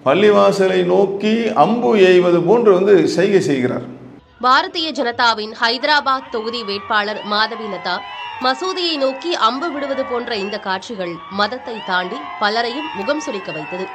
பள்ளிவாசலை நோக்கி அம்பு எய்வது போன்று வந்து செய்கை செய்கிறார் பாரதிய ஜனதாவின் ஹைதராபாத் தொகுதி வேட்பாளர் மாதவி லதா மசூதியை நோக்கி அம்பு விடுவது போன்ற இந்த காட்சிகள் மதத்தை தாண்டி பலரையும் முகம் சுளிக்க வைத்தது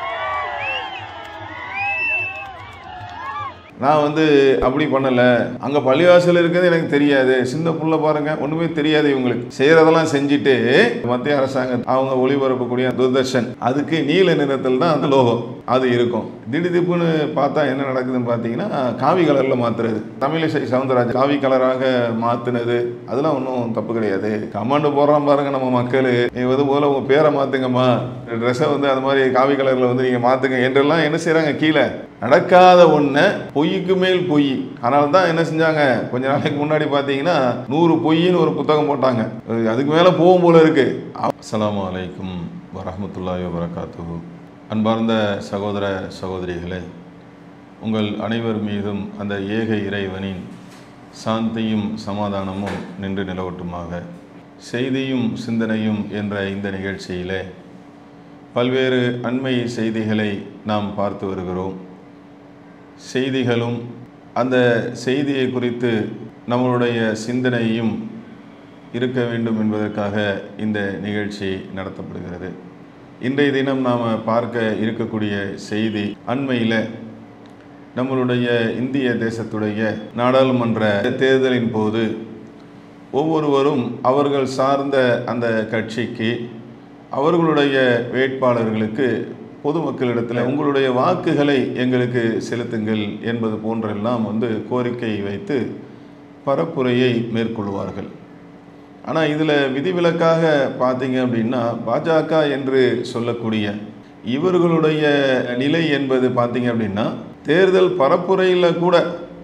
நான் வந்து அப்படி பண்ணலை அங்கே பள்ளிவாசல் இருக்கிறது எனக்கு தெரியாது சின்ன புள்ள பாருங்க ஒன்றுமே தெரியாது இவங்களுக்கு செய்கிறதெல்லாம் செஞ்சுட்டு மத்திய அரசாங்கம் அவங்க ஒளிபரப்பக்கூடிய தூர்தர்ஷன் அதுக்கு நீல நிறத்தில் தான் அந்த லோகம் அது இருக்கும் திடீர்னு பார்த்தா என்ன நடக்குதுன்னு பார்த்தீங்கன்னா காவி கலரில் மாற்றுறது தமிழிசை சவுந்தரராஜ் காவி கலராக மாற்றினது அதெல்லாம் ஒன்றும் தப்பு கிடையாது கமாண்டு போடுறான் பாருங்க நம்ம மக்கள் இது போல உங்கள் பேரை மாற்றுங்கம்மா ட்ரெஸ்ஸை வந்து அது மாதிரி காவி கலரில் வந்து நீங்கள் மாற்றுங்க என்றெல்லாம் என்ன செய்கிறாங்க கீழே நடக்காத ஒன்றை பொய்க்கு மேல் பொய் அதனால தான் என்ன செஞ்சாங்க கொஞ்ச நாளைக்கு முன்னாடி பார்த்தீங்கன்னா நூறு பொய்ன்னு ஒரு புத்தகம் போட்டாங்க அது அதுக்கு மேலே போகும் போல இருக்கு அஸ்ஸலாமு அலைக்கும் வரஹ்மத்துல்லாஹி வபரகாத்துஹு அன்பார்ந்த சகோதர சகோதரிகளே உங்கள் அனைவர் மீதும் அந்த ஏக இறைவனின் சாந்தியும் சமாதானமும் நின்று நிலவட்டுமாக செய்தியும் சிந்தனையும் என்ற இந்த நிகழ்ச்சியிலே பல்வேறு அண்மை செய்திகளை நாம் பார்த்து வருகிறோம் செய்திகளும் அந்த செய்தியை குறித்து நம்மளுடைய சிந்தனையும் இருக்க வேண்டும் என்பதற்காக இந்த நிகழ்ச்சி நடத்தப்படுகிறது இன்றைய தினம் நாம் பார்க்க இருக்கக்கூடிய செய்தி அண்மையில் நம்மளுடைய இந்திய தேசத்துடைய நாடாளுமன்ற தேர்தலின் போது ஒவ்வொருவரும் அவர்கள் சார்ந்த அந்த கட்சிக்கு அவர்களுடைய வேட்பாளர்களுக்கு பொதுமக்களிடத்தில் உங்களுடைய வாக்குகளை எங்களுக்கு செலுத்துங்கள் என்பது போன்றெல்லாம் வந்து கோரிக்கை வைத்து பரப்புரையை மேற்கொள்வார்கள் ஆனால் இதில் விதிவிலக்காக பார்த்தீங்க அப்படின்னா பாஜக என்று சொல்லக்கூடிய இவர்களுடைய நிலை என்பது பார்த்தீங்க அப்படின்னா தேர்தல் பரப்புரையில் கூட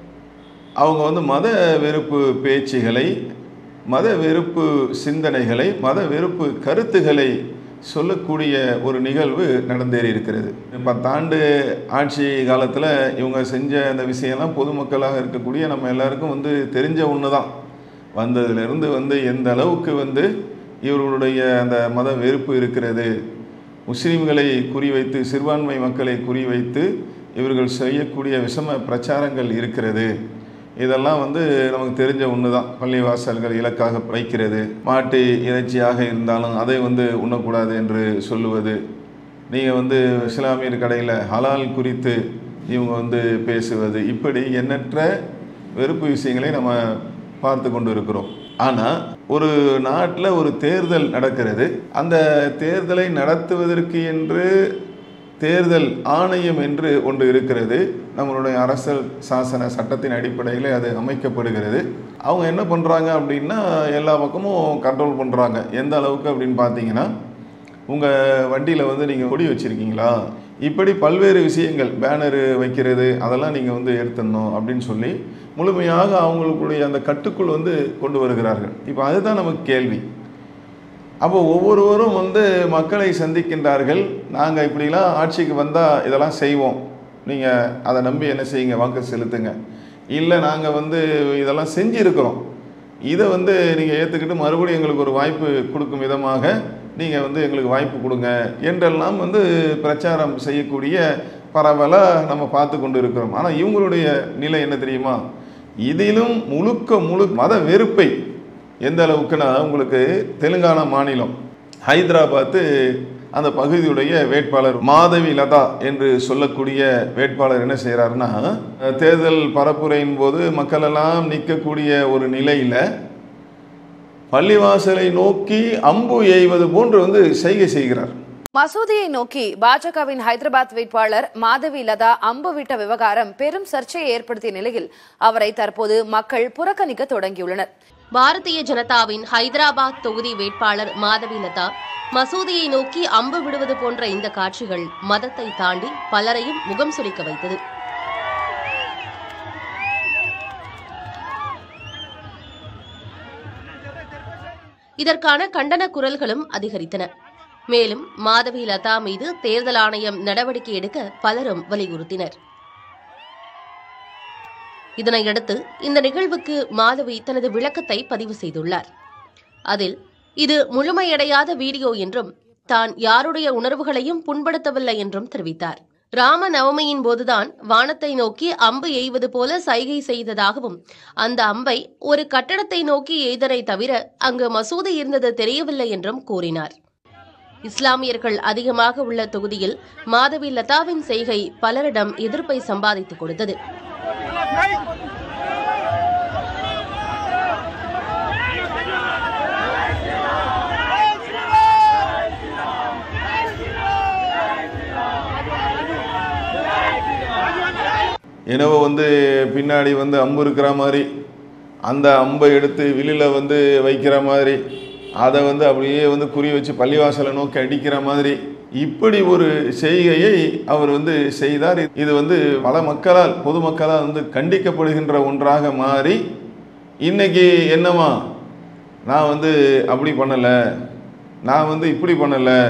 அவங்க வந்து மத வெறுப்பு பேச்சுகளை மத வெறுப்பு சிந்தனைகளை மத வெறுப்பு கருத்துக்களை சொல்லக்கூடிய ஒரு நிகழ்வு நடந்தேறி இருக்கிறது பத்தாண்டு ஆட்சி காலத்தில் இவங்க செஞ்ச அந்த விஷயம்லாம் பொதுமக்களாக இருக்கக்கூடிய நம்ம எல்லாருக்கும் வந்து தெரிஞ்ச ஒன்று தான் வந்ததுலேருந்து வந்து எந்த அளவுக்கு வந்து இவர்களுடைய அந்த மத வெறுப்பு இருக்கிறது முஸ்லீம்களை குறிவைத்து சிறுபான்மை மக்களை குறிவைத்து இவர்கள் செய்யக்கூடிய விஷம பிரச்சாரங்கள் இருக்கிறது இதெல்லாம் வந்து நமக்கு தெரிஞ்ச ஒன்று தான் பள்ளிவாசல்கள் இலக்காக வைக்கிறது மாட்டு இறைச்சியாக இருந்தாலும் அதை வந்து உண்ணக்கூடாது என்று சொல்லுவது நீங்கள் வந்து இஸ்லாமியர் கடையில் ஹலால் குறித்து இவங்க வந்து பேசுவது இப்படி எண்ணற்ற வெறுப்பு விஷயங்களை நம்ம பார்த்து கொண்டு இருக்கிறோம் ஆனால் ஒரு நாட்டில் ஒரு தேர்தல் நடக்கிறது அந்த தேர்தலை நடத்துவதற்கு என்று தேர்தல் ஆணையம் என்று ஒன்று இருக்கிறது நம்மளுடைய அரசியல் சாசன சட்டத்தின் அடிப்படையில் அது அமைக்கப்படுகிறது அவங்க என்ன பண்ணுறாங்க அப்படின்னா எல்லா பக்கமும் கண்ட்ரோல் பண்ணுறாங்க எந்த அளவுக்கு அப்படின்னு பார்த்தீங்கன்னா உங்கள் வண்டியில் வந்து நீங்கள் கொடி வச்சுருக்கீங்களா இப்படி பல்வேறு விஷயங்கள் பேனரு வைக்கிறது அதெல்லாம் நீங்கள் வந்து எடுத்துடணும் அப்படின்னு சொல்லி முழுமையாக அவங்களுக்குடைய அந்த கட்டுக்குள் வந்து கொண்டு வருகிறார்கள் இப்போ அதுதான் நமக்கு கேள்வி அப்போ ஒவ்வொருவரும் வந்து மக்களை சந்திக்கின்றார்கள் நாங்கள் இப்படிலாம் ஆட்சிக்கு வந்தால் இதெல்லாம் செய்வோம் நீங்கள் அதை நம்பி என்ன செய்யுங்க வாக்கு செலுத்துங்க இல்லை நாங்கள் வந்து இதெல்லாம் செஞ்சுருக்கிறோம் இதை வந்து நீங்கள் ஏற்றுக்கிட்டு மறுபடியும் எங்களுக்கு ஒரு வாய்ப்பு கொடுக்கும் விதமாக நீங்கள் வந்து எங்களுக்கு வாய்ப்பு கொடுங்க என்றெல்லாம் வந்து பிரச்சாரம் செய்யக்கூடிய பரவலாக நம்ம பார்த்து கொண்டு இருக்கிறோம் ஆனால் இவங்களுடைய நிலை என்ன தெரியுமா இதிலும் முழுக்க முழு மத வெறுப்பை எந்த அளவுக்குன்னா உங்களுக்கு தெலுங்கானா மாநிலம் ஹைதராபாத்து அந்த பகுதியுடைய வேட்பாளர் மாதவி லதா என்று சொல்லக்கூடிய வேட்பாளர் என்ன செய்கிறாருன்னா தேர்தல் பரப்புரையின் போது மக்கள் எல்லாம் நிற்கக்கூடிய ஒரு நிலையில் பள்ளிவாசலை நோக்கி அம்பு எய்வது போன்று வந்து செய்கை செய்கிறார் மசூதியை நோக்கி பாஜகவின் ஹைதராபாத் வேட்பாளர் மாதவி லதா அம்பு விட்ட விவகாரம் பெரும் சர்ச்சையை ஏற்படுத்திய நிலையில் அவரை தற்போது மக்கள் புறக்கணிக்க தொடங்கியுள்ளனர் பாரதிய ஜனதாவின் ஹைதராபாத் தொகுதி வேட்பாளர் மாதவி லதா மசூதியை நோக்கி அம்பு விடுவது போன்ற இந்த காட்சிகள் மதத்தை தாண்டி பலரையும் முகம் சுளிக்க வைத்தது இதற்கான கண்டன குரல்களும் அதிகரித்தன மேலும் மாதவி லதா மீது தேர்தல் ஆணையம் நடவடிக்கை எடுக்க பலரும் வலியுறுத்தினர் இதனையடுத்து இந்த நிகழ்வுக்கு மாதவி தனது விளக்கத்தை பதிவு செய்துள்ளார் அதில் இது முழுமையடையாத வீடியோ என்றும் தான் யாருடைய உணர்வுகளையும் புண்படுத்தவில்லை என்றும் தெரிவித்தார் ராம நவமியின் போதுதான் வானத்தை நோக்கி அம்பு எய்வது போல சைகை செய்ததாகவும் அந்த அம்பை ஒரு கட்டடத்தை நோக்கி எய்தனை தவிர அங்கு மசூதி இருந்தது தெரியவில்லை என்றும் கூறினார் இஸ்லாமியர்கள் அதிகமாக உள்ள தொகுதியில் மாதவி லதாவின் செய்கை பலரிடம் எதிர்ப்பை சம்பாதித்துக் கொடுத்தது எனவே வந்து பின்னாடி வந்து அம்பு இருக்கிற மாதிரி அந்த அம்பை எடுத்து வில்லில் வந்து வைக்கிற மாதிரி அதை வந்து அப்படியே வந்து குறி வச்சு பள்ளிவாசலை நோக்கி அடிக்கிற மாதிரி இப்படி ஒரு செய்கையை அவர் வந்து செய்தார் இது வந்து பல மக்களால் பொதுமக்களால் வந்து கண்டிக்கப்படுகின்ற ஒன்றாக மாறி இன்னைக்கு என்னமா நான் வந்து அப்படி பண்ணலை நான் வந்து இப்படி பண்ணலை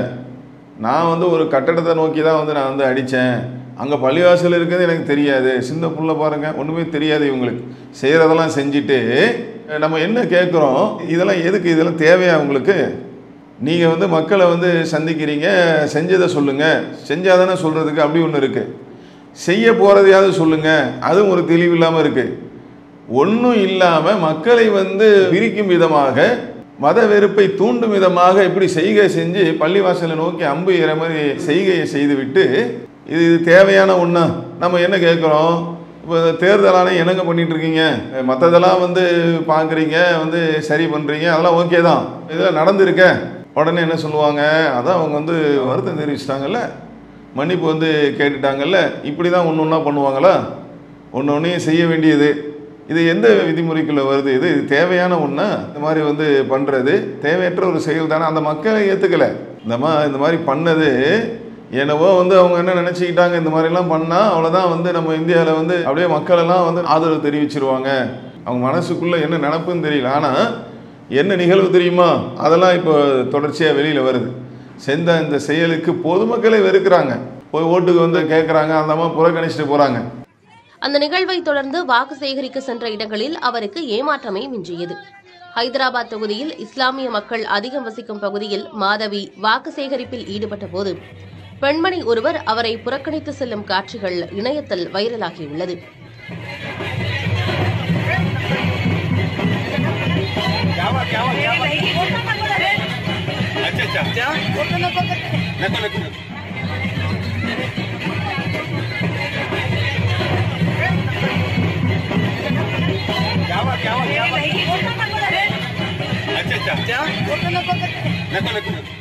நான் வந்து ஒரு கட்டடத்தை நோக்கி தான் வந்து நான் வந்து அடித்தேன் அங்கே பள்ளிவாசல் இருக்கிறது எனக்கு தெரியாது சின்ன புள்ள பாருங்கள் ஒன்றுமே தெரியாது இவங்களுக்கு செய்கிறதெல்லாம் செஞ்சுட்டு நம்ம என்ன கேட்குறோம் இதெல்லாம் எதுக்கு இதெல்லாம் தேவையா உங்களுக்கு நீங்கள் வந்து மக்களை வந்து சந்திக்கிறீங்க செஞ்சதை சொல்லுங்கள் செஞ்சாதானே சொல்கிறதுக்கு அப்படி ஒன்று இருக்குது செய்ய போகிறதையாவது சொல்லுங்கள் அதுவும் ஒரு தெளிவு இல்லாமல் இருக்குது ஒன்றும் இல்லாமல் மக்களை வந்து பிரிக்கும் விதமாக மத வெறுப்பை தூண்டும் விதமாக இப்படி செய்கை செஞ்சு பள்ளிவாசலை நோக்கி அம்பு ஏற மாதிரி செய்கையை செய்துவிட்டு இது இது தேவையான ஒன்றா நம்ம என்ன கேட்குறோம் இப்போ தேர்தல் ஆணையம் என்னங்க பண்ணிட்டு இருக்கீங்க மற்றதெல்லாம் வந்து பார்க்குறீங்க வந்து சரி பண்ணுறீங்க அதெல்லாம் ஓகே தான் இதெல்லாம் நடந்திருக்க உடனே என்ன சொல்லுவாங்க அதான் அவங்க வந்து வருத்தம் தெரிவிச்சிட்டாங்கல்ல மன்னிப்பு வந்து கேட்டுட்டாங்கல்ல இப்படி தான் ஒன்று ஒன்றா பண்ணுவாங்களா ஒன்று ஒன்றையும் செய்ய வேண்டியது இது எந்த விதிமுறைக்குள்ள வருது இது இது தேவையான ஒன்றா இந்த மாதிரி வந்து பண்ணுறது தேவையற்ற ஒரு செயல் தானே அந்த மக்களை ஏற்றுக்கலை இந்த மா இந்த மாதிரி பண்ணது என்னவோ வந்து அவங்க என்ன நினச்சிக்கிட்டாங்க இந்த மாதிரிலாம் பண்ணால் அவ்வளோதான் வந்து நம்ம இந்தியாவில் வந்து அப்படியே மக்கள் எல்லாம் வந்து ஆதரவு தெரிவிச்சிருவாங்க அவங்க மனசுக்குள்ளே என்ன நினப்புன்னு தெரியல ஆனால் என்ன நிகழ்வு தெரியுமா அதெல்லாம் இப்போ தொடர்ச்சியாக வெளியில் வருது செஞ்ச இந்த செயலுக்கு பொதுமக்களே வெறுக்கிறாங்க போய் ஓட்டுக்கு வந்து கேட்குறாங்க அந்த அம்மா புறக்கணிச்சிட்டு போகிறாங்க அந்த நிகழ்வை தொடர்ந்து வாக்கு சேகரிக்க சென்ற இடங்களில் அவருக்கு ஏமாற்றமே மிஞ்சியது ஹைதராபாத் தொகுதியில் இஸ்லாமிய மக்கள் அதிகம் வசிக்கும் பகுதியில் மாதவி வாக்கு சேகரிப்பில் ஈடுபட்ட போது பெண்மணி ஒருவர் அவரை புறக்கணித்து செல்லும் காட்சிகள் இணையத்தில் வைரலாகியுள்ளது अच्छा अच्छा नको नको नको घ्यावा घ्यावा घ्यावा अच्छा अच्छा नको नको नको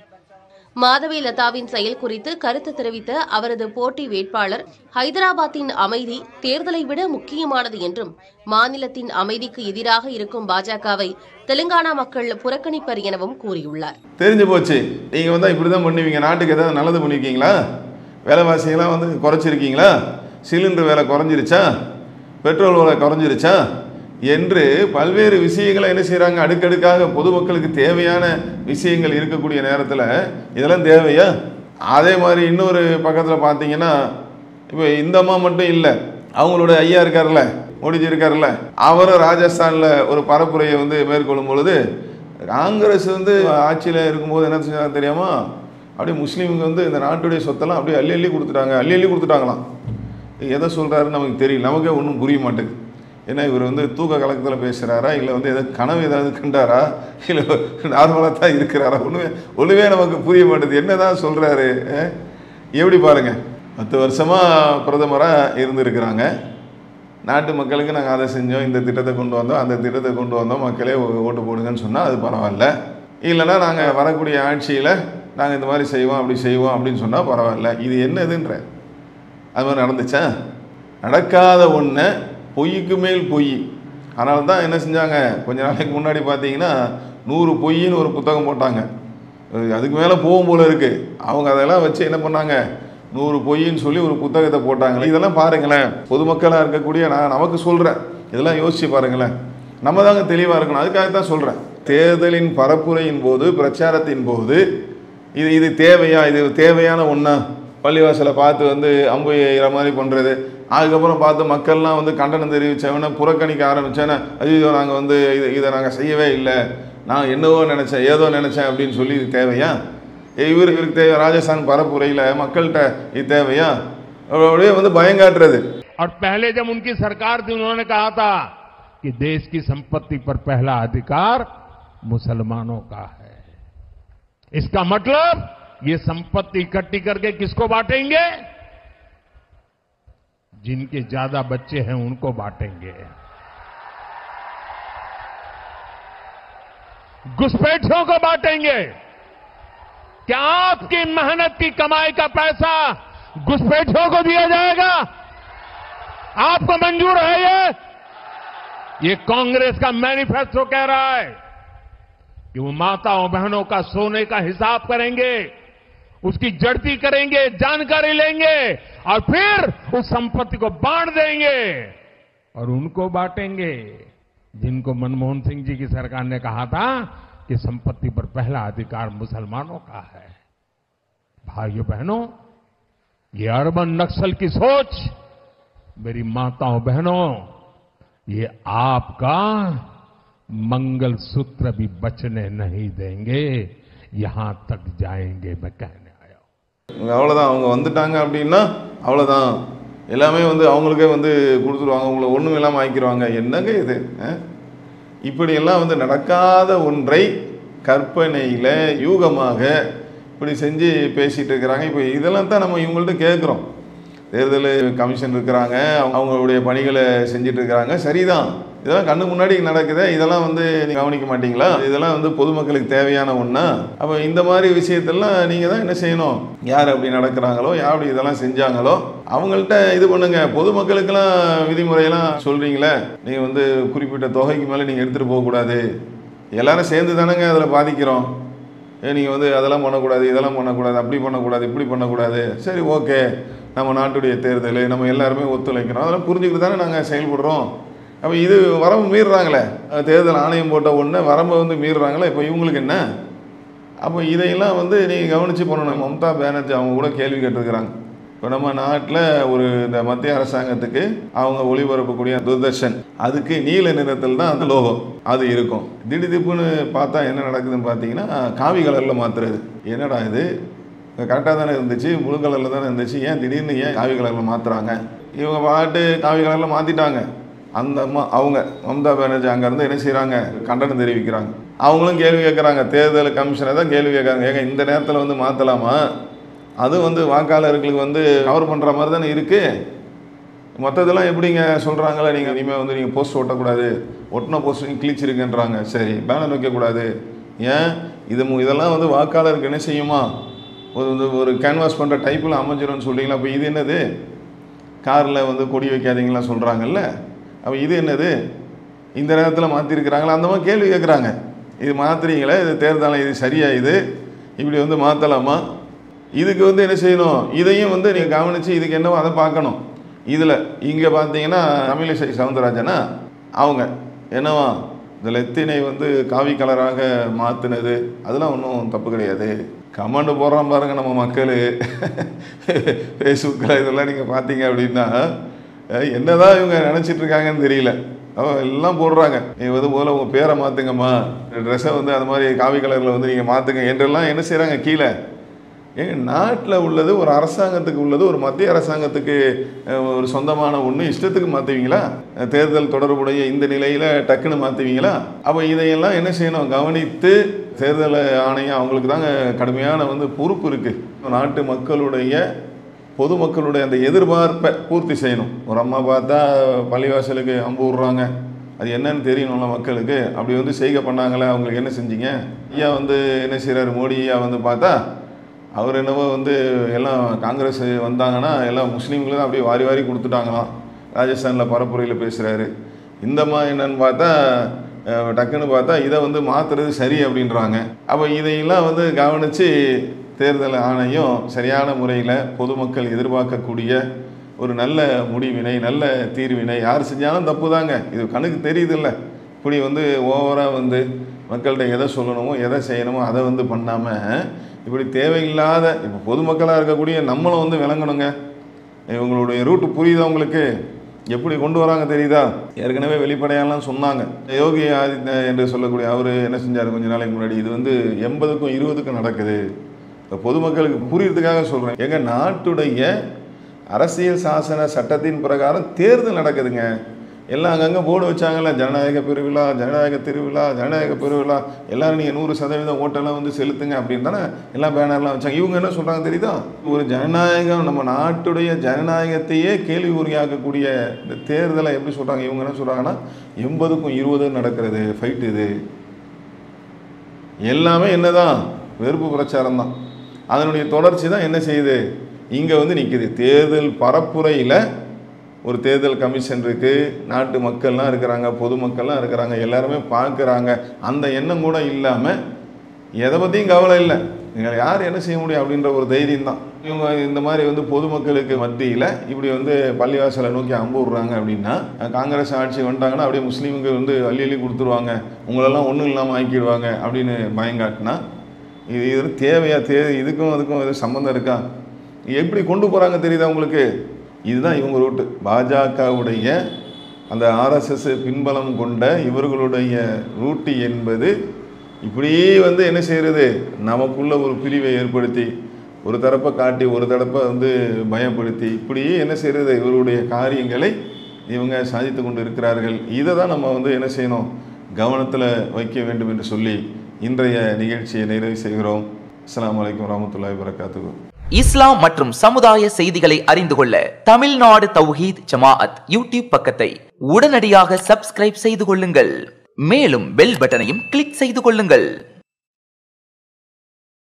மாதவி லதாவின் செயல் குறித்து கருத்து தெரிவித்த அவரது போட்டி வேட்பாளர் ஹைதராபாத்தின் அமைதி தேர்தலை விட முக்கியமானது என்றும் மாநிலத்தின் அமைதிக்கு எதிராக இருக்கும் பாஜகவை தெலுங்கானா மக்கள் புறக்கணிப்பர் எனவும் கூறியுள்ளார் தெரிஞ்சு போச்சு நீங்கள் வந்து இப்படி தான் பண்ணுவீங்க நாட்டுக்கு ஏதாவது நல்லது பண்ணியிருக்கீங்களா விலைவாசியெல்லாம் வந்து குறைச்சிருக்கீங்களா சிலிண்டர் விலை குறைஞ்சிருச்சா பெட்ரோல் விலை குறைஞ்சிருச்சா என்று பல்வேறு விஷயங்களை என்ன செய்கிறாங்க அடுக்கடுக்காக பொதுமக்களுக்கு தேவையான விஷயங்கள் இருக்கக்கூடிய நேரத்தில் இதெல்லாம் தேவையா அதே மாதிரி இன்னொரு பக்கத்தில் பார்த்தீங்கன்னா இப்போ இந்த அம்மா மட்டும் இல்லை அவங்களோட ஐயா இருக்கார்ல மோடிஜி இருக்கார்ல அவரும் ராஜஸ்தானில் ஒரு பரப்புரையை வந்து மேற்கொள்ளும் பொழுது காங்கிரஸ் வந்து ஆட்சியில் இருக்கும்போது என்ன செஞ்சாங்க தெரியாமா அப்படியே முஸ்லீமுக்கு வந்து இந்த நாட்டுடைய சொத்தெல்லாம் அப்படியே அள்ளி அள்ளி கொடுத்துட்டாங்க அள்ளி அள்ளி கொடுத்துட்டாங்களாம் எதை சொல்கிறாருன்னு நமக்கு தெரியல நமக்கே ஒன்றும் புரிய மாட்டேங்குது ஏன்னா இவர் வந்து தூக்க கலக்கத்தில் பேசுகிறாரா இல்லை வந்து ஏதாவது கனவு ஏதாவது கண்டாரா இல்லை நார்மலாக தான் இருக்கிறாரா ஒன்றுமே ஒன்றுமே நமக்கு புரிய மாட்டேது என்ன தான் சொல்கிறாரு எப்படி பாருங்கள் பத்து வருஷமாக பிரதமராக இருந்திருக்கிறாங்க நாட்டு மக்களுக்கு நாங்கள் அதை செஞ்சோம் இந்த திட்டத்தை கொண்டு வந்தோம் அந்த திட்டத்தை கொண்டு வந்தோம் மக்களே ஓ- ஓட்டு போடுங்கன்னு சொன்னால் அது பரவாயில்ல இல்லைன்னா நாங்கள் வரக்கூடிய ஆட்சியில் நாங்கள் இந்த மாதிரி செய்வோம் அப்படி செய்வோம் அப்படின்னு சொன்னால் பரவாயில்ல இது என்னதுன்ற அது மாதிரி நடந்துச்சா நடக்காத ஒன்று பொய்க்கு மேல் பொய் அதனால தான் என்ன செஞ்சாங்க கொஞ்ச நாளைக்கு முன்னாடி பார்த்தீங்கன்னா நூறு பொய்ன்னு ஒரு புத்தகம் போட்டாங்க அது- அதுக்கு மேலே போகும் போல இருக்குது அவங்க அதெல்லாம் வச்சு என்ன பண்ணாங்க நூறு பொய்ன்னு சொல்லி ஒரு புத்தகத்தை போட்டாங்க இதெல்லாம் பாருங்களேன் பொதுமக்களாக இருக்கக்கூடிய நான் நமக்கு சொல்கிறேன் இதெல்லாம் யோசிச்சு பாருங்களேன் நம்ம தாங்க தெளிவாக இருக்கணும் அதுக்காக தான் சொல்கிறேன் தேர்தலின் பரப்புரையின் போது பிரச்சாரத்தின் போது இது இது தேவையா இது தேவையான ஒன்றா பள்ளிவாசலை பார்த்து வந்து அம்பு எய்கிற மாதிரி பண்ணுறது அதுக்கப்புறம் பார்த்து மக்கள்லாம் வந்து கண்டனம் தெரிவித்தவன புறக்கணிக்க ஆரம்பித்தேன்னா ஐயோ நாங்கள் வந்து இது இதை நாங்கள் செய்யவே இல்லை நான் என்னவோ நினச்சேன் ஏதோ நினச்சேன் அப்படின்னு சொல்லி இது தேவையா இவர் இவருக்கு தேவை ராஜஸ்தான் பரப்புரையில் மக்கள்கிட்ட இது தேவையா அப்படியே வந்து பயங்காட்டுறது और पहले जब उनकी सरकार थी उन्होंने कहा था कि देश की संपत्ति पर पहला अधिकार मुसलमानों का है इसका मतलब ये संपत्ति इकट्ठी करके किसको बांटेंगे जिनके ज्यादा बच्चे हैं उनको बांटेंगे घुसपैठियों को बांटेंगे क्या आपकी मेहनत की कमाई का पैसा घुसपैठियों को दिया जाएगा आपको मंजूर है ये ये कांग्रेस का मैनिफेस्टो कह रहा है कि वो माताओं बहनों का सोने का हिसाब करेंगे उसकी जड़ती करेंगे जानकारी लेंगे और फिर उस संपत्ति को बांट देंगे और उनको बांटेंगे जिनको मनमोहन सिंह जी की सरकार ने कहा था कि संपत्ति पर पहला अधिकार मुसलमानों का है भाइयों बहनों ये अर्बन नक्सल की सोच मेरी माताओं बहनों ये आपका मंगल सूत्र भी बचने नहीं देंगे यहां तक जाएंगे मैं कहने आया हूं அவ்வளோதான் அவங்க வந்துட்டாங்க அப்படின்னா அவ்வளோதான் எல்லாமே வந்து அவங்களுக்கே வந்து கொடுத்துருவாங்க உங்களை ஒன்றும் இல்லாமல் ஆக்கிடுவாங்க என்னங்க இது ஆ? இப்படியெல்லாம் வந்து நடக்காத ஒன்றை கற்பனையில் யூகமாக இப்படி செஞ்சு பேசிட்டு இருக்கிறாங்க இப்போ இதெல்லாம் தான் நம்ம இவங்கள்ட்ட கேட்குறோம் தேர்தல் கமிஷன் இருக்கிறாங்க அவங்க- அவங்களுடைய பணிகளை செஞ்சுட்டு இருக்கிறாங்க சரிதான் இதெல்லாம் கண்ணு முன்னாடி நடக்குதே இதெல்லாம் வந்து நீங்க கவனிக்க மாட்டீங்களா இதெல்லாம் வந்து பொதுமக்களுக்கு தேவையான ஒன்றா அப்போ இந்த மாதிரி விஷயத்தெல்லாம் நீங்கள் தான் என்ன செய்யணும் யார் அப்படி நடக்கிறாங்களோ யார் அப்படி இதெல்லாம் செஞ்சாங்களோ அவங்கள்ட்ட இது பண்ணுங்க பொதுமக்களுக்கெல்லாம் விதிமுறையெல்லாம் சொல்கிறீங்களே நீங்கள் வந்து குறிப்பிட்ட தொகைக்கு மேலே நீங்கள் எடுத்துகிட்டு போகக்கூடாது எல்லாரும் சேர்ந்து தானேங்க அதில் பாதிக்கிறோம் ஏ நீங்கள் வந்து அதெல்லாம் பண்ணக்கூடாது இதெல்லாம் பண்ணக்கூடாது அப்படி பண்ணக்கூடாது இப்படி பண்ணக்கூடாது சரி ஓகே நம்ம நாட்டுடைய தேர்தல் நம்ம எல்லாருமே ஒத்துழைக்கிறோம் அதெல்லாம் புரிஞ்சுக்கிட்டு தானே நாங்கள் செயல்படுறோம் அப்போ இது வரம்பு மீறுறாங்களே அஹ் தேர்தல் ஆணையம் போட்ட உடனே வரம்பை வந்து மீறுறாங்களே இப்போ இவங்களுக்கு என்ன அப்போ இதையெல்லாம் வந்து நீங்கள் கவனித்து பண்ணணும் மம்தா பானர்ஜி அவங்க கூட கேள்வி கேட்டிருக்கிறாங்க இப்போ நம்ம நாட்டில் ஒரு இந்த மத்திய அரசாங்கத்துக்கு அவங்க ஒளிபரப்பக்கூடிய தூர்தர்ஷன் அதுக்கு நீல நிறத்தில் தான் அந்த லோகம் அது இருக்கும் திடீர்னு பார்த்தா என்ன நடக்குதுன்னு பார்த்தீங்கன்னா காவி கலரில் மாற்றுறது என்னடா இது கரெக்டாக தானே இருந்துச்சு முழு கலரில் தானே இருந்துச்சு ஏன் திடீர்னு ஏன் காவி கலரில் மாற்றுறாங்க இவங்க பாட்டு காவி கலரில் மாற்றிட்டாங்க அந்த அம்மா அவங்க மம்தா பானர்ஜி அங்கேருந்து என்ன செய்கிறாங்க கண்டனம் தெரிவிக்கிறாங்க அவங்களும் கேள்வி கேட்குறாங்க தேர்தல் கமிஷனை தான் கேள்வி கேட்குறாங்க ஏங்க இந்த நேரத்தில் வந்து மாற்றலாமா அது வந்து வாக்காளர்களுக்கு வந்து கவர் பண்ணுற மாதிரி தானே இருக்குது மற்றதெல்லாம் எப்படிங்க சொல்கிறாங்களே நீங்கள் இனிமேல் வந்து நீங்கள் போஸ்ட் ஒட்டக்கூடாது ஒட்டின போஸ்ட் கிழிச்சிருக்குன்றாங்க சரி பேனர் வைக்கக்கூடாது ஏன் இது மு- இதெல்லாம் வந்து வாக்காளருக்கு என்ன செய்யுமா ஒரு வந்து ஒரு கேன்வாஸ் பண்ணுற டைப்பில் அமைஞ்சிரும்னு சொல்றீங்களா அப்போ இது என்னது காரில் வந்து கொடி வைக்காதீங்களாம் சொல்கிறாங்கல்ல அப்போ இது என்னது இந்த நேரத்தில் மாற்றிருக்கிறாங்களா அந்த மாதிரி கேள்வி கேட்குறாங்க இது மாற்றுறீங்களே இது தேர்தல் இது சரியா இது இப்படி வந்து மாற்றலாமா இதுக்கு வந்து என்ன செய்யணும் இதையும் வந்து நீங்கள் கவனித்து இதுக்கு என்னவோ அதை பார்க்கணும் இதில் இங்கே பார்த்தீங்கன்னா தமிழிசை சவுந்தரராஜனா அவங்க என்னவா இந்த லெத்தினை வந்து காவி கலராக மாற்றினது அதெல்லாம் ஒன்றும் தப்பு கிடையாது கமெண்ட் போடுறான் பாருங்க நம்ம மக்கள் ஃபேஸ்புக்கில் இதெல்லாம் நீங்கள் பார்த்தீங்க அப்படின்னா அஹ், என்னதான் இவங்க நினச்சிட்டு இருக்காங்கன்னு தெரியல அவ எல்லாம் போடுறாங்க நீங்கள் வந்து முதல்ல உங்கள் பேரை மாற்றுங்கம்மா ட்ரெஸ்ஸை வந்து அது மாதிரி காவி கலரில் வந்து நீங்கள் மாற்றுங்க என்றெல்லாம் என்ன செய்கிறாங்க கீழே ஏங்க நாட்டில் உள்ளது ஒரு அரசாங்கத்துக்கு உள்ளது ஒரு மத்திய அரசாங்கத்துக்கு அஹ், ஒரு சொந்தமான ஒன்று இஷ்டத்துக்கு மாற்றுவீங்களா தேர்தல் தொடர்புடைய இந்த நிலையில் டக்குன்னு மாற்றுவீங்களா அப்போ இதையெல்லாம் என்ன செய்யணும் கவனித்து தேர்தல் ஆணையம் அவங்களுக்கு தாங்க கடுமையான வந்து பொறுப்பு இருக்குது நாட்டு மக்களுடைய பொதுமக்களுடைய அந்த எதிர்பார்ப்பை பூர்த்தி செய்யணும் ஒரு அம்மா பார்த்தா பள்ளிவாசலுக்கு அம்பு விடுறாங்க அது என்னன்னு தெரியணும்ல மக்களுக்கு அப்படி வந்து செய்கை பண்ணாங்களே அவங்களுக்கு என்ன செஞ்சீங்க ஐயா வந்து என்ன செய்கிறாரு மோடி ஐயா வந்து பார்த்தா அவர் என்னவோ வந்து எல்லாம் காங்கிரஸ் வந்தாங்கன்னா எல்லாம் முஸ்லீம்களும் அப்படியே வாரி வாரி கொடுத்துட்டாங்களாம் ராஜஸ்தானில் பரப்புரையில் பேசுகிறாரு இந்த மாதிரி என்னன்னு பார்த்தா அஹ், டக்குன்னு பார்த்தா இதை வந்து மாற்றுறது சரி அப்படின்றாங்க அப்போ இதையெல்லாம் வந்து கவனித்து தேர்தல் ஆணையம் சரியான முறையில் பொதுமக்கள் எதிர்பார்க்கக்கூடிய ஒரு நல்ல முடிவினை நல்ல தீர்வினை யார் செஞ்சாலும் தப்பு தாங்க இது கண்ணுக்கு தெரியுதில்ல இப்படி வந்து ஓவராக வந்து மக்கள்கிட்ட எதை சொல்லணுமோ எதை செய்யணுமோ அதை வந்து பண்ணாமல் இப்படி தேவையில்லாத இப்போ பொதுமக்களாக இருக்கக்கூடிய நம்மளும் வந்து விளங்கணுங்க இவங்களுடைய ரூட்டு புரியுதா உங்களுக்கு எப்படி கொண்டு வராங்க தெரியுதா ஏற்கனவே வெளிப்படையாலாம் சொன்னாங்க யோகி ஆதித்ய என்று சொல்லக்கூடிய அவர் என்ன செஞ்சார் கொஞ்ச நாளைக்கு முன்னாடி இது வந்து எண்பதுக்கும் இருபதுக்கும் நடக்குது பொதுமக்களுக்கு புரியறதுக்காக சொல்கிறேன் எங்கள் நாட்டுடைய அரசியல் சாசன சட்டத்தின் பிரகாரம் தேர்தல் நடக்குதுங்க எல்லாம் அங்கங்கே போர்டு வச்சாங்கல்ல ஜனநாயக பெருவிழா ஜனநாயக திருவிழா ஜனநாயக பெருவிழா எல்லாரும் நீங்கள் நூறு சதவீதம் ஓட்டெல்லாம் வந்து செலுத்துங்க அப்படின்னு தானே எல்லாம் பேனர்லாம் வச்சாங்க இவங்க என்ன சொல்கிறாங்க தெரியுதா ஒரு ஜனநாயகம் நம்ம நாட்டுடைய ஜனநாயகத்தையே கேள்வி உரியாக்கக்கூடிய இந்த தேர்தலை எப்படி சொல்கிறாங்க இவங்க என்ன சொல்கிறாங்கன்னா எண்பதுக்கும் இருபதும் நடக்கிறது ஃபைட் இது எல்லாமே என்னதான் வெறுப்பு பிரச்சாரம் தான் அதனுடைய தொடர்ச்சி தான் என்ன செய்யுது இங்கே வந்து நிற்குது தேர்தல் பரப்புரையில் ஒரு தேர்தல் கமிஷன் இருக்குது நாட்டு மக்கள்லாம் இருக்கிறாங்க பொதுமக்கள்லாம் இருக்கிறாங்க எல்லாருமே பார்க்குறாங்க அந்த எண்ணம் கூட இல்லாமல் எதை பற்றியும் கவலை இல்லை நீங்கள் யார் என்ன செய்ய முடியும் அப்படின்ற ஒரு தைரியம் தான் இவங்க இந்த மாதிரி வந்து பொதுமக்களுக்கு மத்தியில் இப்படி வந்து பள்ளிவாசலை நோக்கி அம்பு விடுறாங்க அப்படின்னா காங்கிரஸ் ஆட்சி வந்துட்டாங்கன்னா அப்படியே முஸ்லீமுக்கு வந்து அள்ளி அள்ளி கொடுத்துருவாங்க உங்களெல்லாம் ஒன்றும் இல்லாமல் ஆக்கிடுவாங்க அப்படின்னு பயங்காட்டினா இது இது தேவையா தே இதுக்கும் அதுக்கும் எதுவும் சம்மந்தம் இருக்கா எப்படி கொண்டு போகிறாங்க தெரியுதா உங்களுக்கு இதுதான் இவங்க ரூட்டு பாஜகவுடைய அந்த ஆர்எஸ்எஸ் பின்பலம் கொண்ட இவர்களுடைய ரூட்டு என்பது இப்படியே வந்து என்ன செய்கிறது நமக்குள்ள ஒரு பிரிவை ஏற்படுத்தி ஒரு தரப்பை காட்டி ஒரு தரப்பை வந்து பயப்படுத்தி இப்படியே என்ன செய்கிறது இவருடைய காரியங்களை இவங்க சாதித்து கொண்டு இருக்கிறார்கள் இதை தான் நம்ம வந்து என்ன செய்யணும் கவனத்தில் வைக்க வேண்டும் என்று சொல்லி இன்றைய நிகழ்ச்சியை நிறைவு செய்கிறோம் அஸ்ஸலாமு அலைக்கும் வரமத்துல்லாஹி வரகாத்துக்கு இஸ்லாம் மற்றும் சமுதாய செய்திகளை அறிந்து கொள்ள தமிழ்நாடு தௌஹீத் ஜமாஅத் யூடியூப் பக்கத்தை உடனடியாக சப்ஸ்கிரைப் செய்து கொள்ளுங்கள் மேலும் பெல் பட்டனையும் கிளிக் செய்து கொள்ளுங்கள்